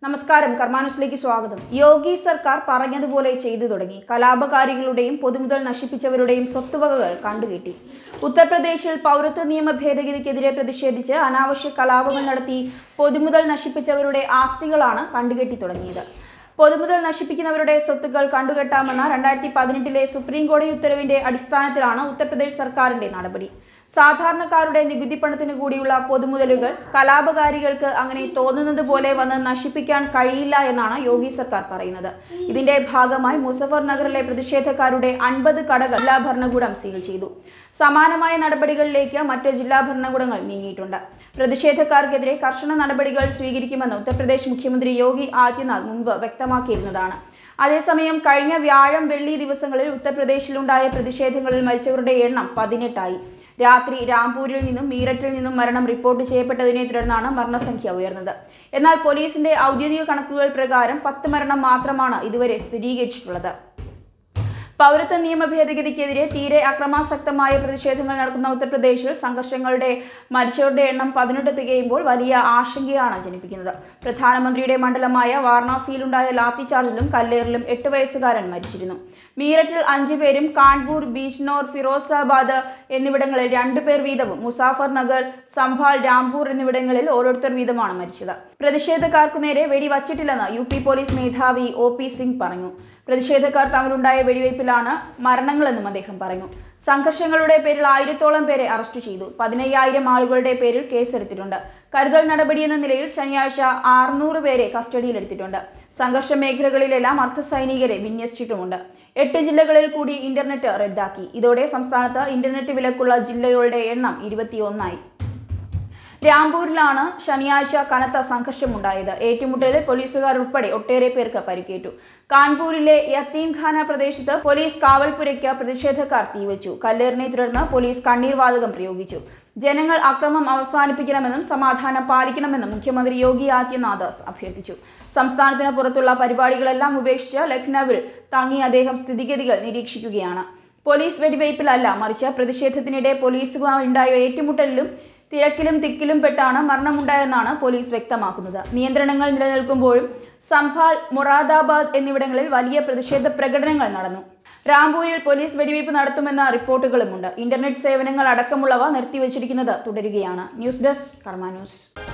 നമസ്കാരം കർമാനുസിലേക്ക് സ്വാഗതം യോഗി സർക്കാർ പറഞ്ഞതുപോലെ ചെയ്തു തുടങ്ങി കലാപകാരികളുടെയും പൊതുമുതൽ നശിപ്പിച്ചവരുടെയും സ്വത്തുവകകൾ കണ്ടുകെട്ടി ഉത്തർപ്രദേശിൽ പൗരത്വ നിയമ ഭേദഗതിക്കെതിരെ പ്രതിഷേധിച്ച് അനാവശ്യ കലാപങ്ങൾ നടത്തി പൊതുമുതൽ നശിപ്പിച്ചവരുടെ ആസ്തികളാണ് കണ്ടുകെട്ടി തുടങ്ങിയത് പൊതുമുതൽ നശിപ്പിക്കുന്നവരുടെ സ്വത്തുക്കൾ കണ്ടുകെട്ടാമെന്ന രണ്ടായിരത്തി പതിനെട്ടിലെ സുപ്രീം കോടതി ഉത്തരവിന്റെ അടിസ്ഥാനത്തിലാണ് ഉത്തർപ്രദേശ് സർക്കാരിന്റെ നടപടി സാധാരണക്കാരുടെ നികുതി പണത്തിന് കൂടിയുള്ള പൊതുമുതലുകൾ കലാപകാരികൾക്ക് അങ്ങനെ തോന്നുന്നത് പോലെ വന്ന് നശിപ്പിക്കാൻ കഴിയില്ല എന്നാണ് യോഗി സർക്കാർ പറയുന്നത് ഇതിന്റെ ഭാഗമായി മുസഫർ നഗറിലെ പ്രതിഷേധക്കാരുടെ അൻപത് കടകൾ ജില്ലാ ഭരണകൂടം സീൽ ചെയ്തു സമാനമായ നടപടികളിലേക്ക് മറ്റ് ജില്ലാ ഭരണകൂടങ്ങൾ നീങ്ങിയിട്ടുണ്ട് പ്രതിഷേധക്കാർക്കെതിരെ കർശന നടപടികൾ സ്വീകരിക്കുമെന്ന് ഉത്തർപ്രദേശ് മുഖ്യമന്ത്രി യോഗി ആദിത്യനാഥ് മുമ്പ് വ്യക്തമാക്കിയിരുന്നതാണ് അതേസമയം കഴിഞ്ഞ വ്യാഴം വെള്ളി ദിവസങ്ങളിൽ ഉത്തർപ്രദേശിലുണ്ടായ പ്രതിഷേധങ്ങളിൽ മരിച്ചവരുടെ എണ്ണം പതിനെട്ടായി രാത്രി രാംപൂരിൽ നിന്നും മീററ്റിൽ നിന്നും മരണം റിപ്പോർട്ട് ചെയ്യപ്പെട്ടതിനെ തുടർന്നാണ് മരണസംഖ്യ ഉയർന്നത് എന്നാൽ പോലീസിന്റെ ഔദ്യോഗിക കണക്കുകൾ പ്രകാരം പത്ത് മരണം മാത്രമാണ് ഇതുവരെ സ്ഥിരീകരിച്ചിട്ടുള്ളത് പൗരത്വ നിയമ ഭേദഗതിക്കെതിരെ തീരെ അക്രമാസക്തമായ പ്രതിഷേധങ്ങൾ നടക്കുന്ന ഉത്തർപ്രദേശിൽ സംഘർഷങ്ങളുടെ മരിച്ചവരുടെ എണ്ണം പതിനെട്ട് തികയുമ്പോൾ വലിയ ആശങ്കയാണ് ജനിപ്പിക്കുന്നത് പ്രധാനമന്ത്രിയുടെ മണ്ഡലമായ വാരണാസിയിലുണ്ടായ ലാത്തി ചാർജിലും കല്ലേറിലും എട്ട് വയസ്സുകാരൻ മരിച്ചിരുന്നു മീററ്റിൽ അഞ്ചു പേരും കാൺപൂർ ബീജ്നോർ ഫിറോസാബാദ് എന്നിവിടങ്ങളിൽ രണ്ടുപേർ വീതവും മുസാഫർ നഗർ സംഭാൽ രാംപൂർ എന്നിവിടങ്ങളിൽ ഓരോരുത്തർ വീതമാണ് മരിച്ചത് പ്രതിഷേധക്കാർക്കു നേരെ വെടിവച്ചിട്ടില്ലെന്ന് യു പി പോലീസ് മേധാവി ഒ പി സിംഗ് പറഞ്ഞു പ്രതിഷേധക്കാർ തമ്മിലുണ്ടായ വെടിവയ്പിലാണ് മരണങ്ങളെന്നും അദ്ദേഹം പറഞ്ഞു സംഘർഷങ്ങളുടെ പേരിൽ ആയിരത്തോളം പേരെ അറസ്റ്റ് ചെയ്തു പതിനയ്യായിരം ആളുകളുടെ പേരിൽ കേസെടുത്തിട്ടുണ്ട് കരുതൽ നടപടി എന്ന നിലയിൽ ശനിയാഴ്ച ആറുനൂറ് പേരെ കസ്റ്റഡിയിലെടുത്തിട്ടുണ്ട് സംഘർഷ മേഖലകളിലെല്ലാം അർദ്ധസൈനികരെ വിന്യസിച്ചിട്ടുമുണ്ട് എട്ട് ജില്ലകളിൽ കൂടി ഇന്റർനെറ്റ് റദ്ദാക്കി ഇതോടെ സംസ്ഥാനത്ത് ഇന്റർനെറ്റ് വിലക്കുള്ള ജില്ലകളുടെ എണ്ണം ഇരുപത്തിയൊന്നായി രാംപൂരിലാണ് ശനിയാഴ്ച കനത്ത സംഘർഷമുണ്ടായത് ഏറ്റുമുട്ടലിൽ പോലീസുകാർ ഉൾപ്പെടെ ഒട്ടേറെ പേർക്ക് പരിക്കേറ്റു കാൺപൂരിലെ യത്തീംഖാന പ്രദേശത്ത് പോലീസ് കാവൽപുരയ്ക്ക് പ്രതിഷേധക്കാർ തീവച്ചു കല്ലേറിനെ തുടർന്ന് പോലീസ് കണ്ണീർ വാതകം പ്രയോഗിച്ചു ജനങ്ങൾ അക്രമം അവസാനിപ്പിക്കണമെന്നും സമാധാനം പാലിക്കണമെന്നും മുഖ്യമന്ത്രി യോഗി ആദിത്യനാഥ് അഭ്യർത്ഥിച്ചു സംസ്ഥാനത്തിന് പുറത്തുള്ള പരിപാടികളെല്ലാം ഉപേക്ഷിച്ച് ലക്നൌവിൽ തങ്ങി അദ്ദേഹം സ്ഥിതിഗതികൾ നിരീക്ഷിക്കുകയാണ് പോലീസ് വെടിവയ്പിലല്ല മറിച്ച് പ്രതിഷേധത്തിനിടെ പോലീസുമായി ഉണ്ടായ ഏറ്റുമുട്ടലിലും തിരക്കിലും തിക്കിലും പെട്ടാണ് മരണമുണ്ടായെന്നാണ് പോലീസ് വ്യക്തമാക്കുന്നത് നിയന്ത്രണങ്ങൾ നിലനിൽക്കുമ്പോഴും സംഭാൽ മൊറാദാബാദ് എന്നിവിടങ്ങളിൽ വലിയ പ്രതിഷേധ പ്രകടനങ്ങൾ നടന്നു റാംപൂരിൽ പോലീസ് വെടിവയ്പ് നടത്തുമെന്ന റിപ്പോർട്ടുകളുമുണ്ട് ഇന്റർനെറ്റ് സേവനങ്ങൾ അടക്കമുള്ളവ നിർത്തിവച്ചിരിക്കുന്നത് തുടരുകയാണ് ന്യൂസ് ഡെസ്ക് കർമ്മ ന്യൂസ്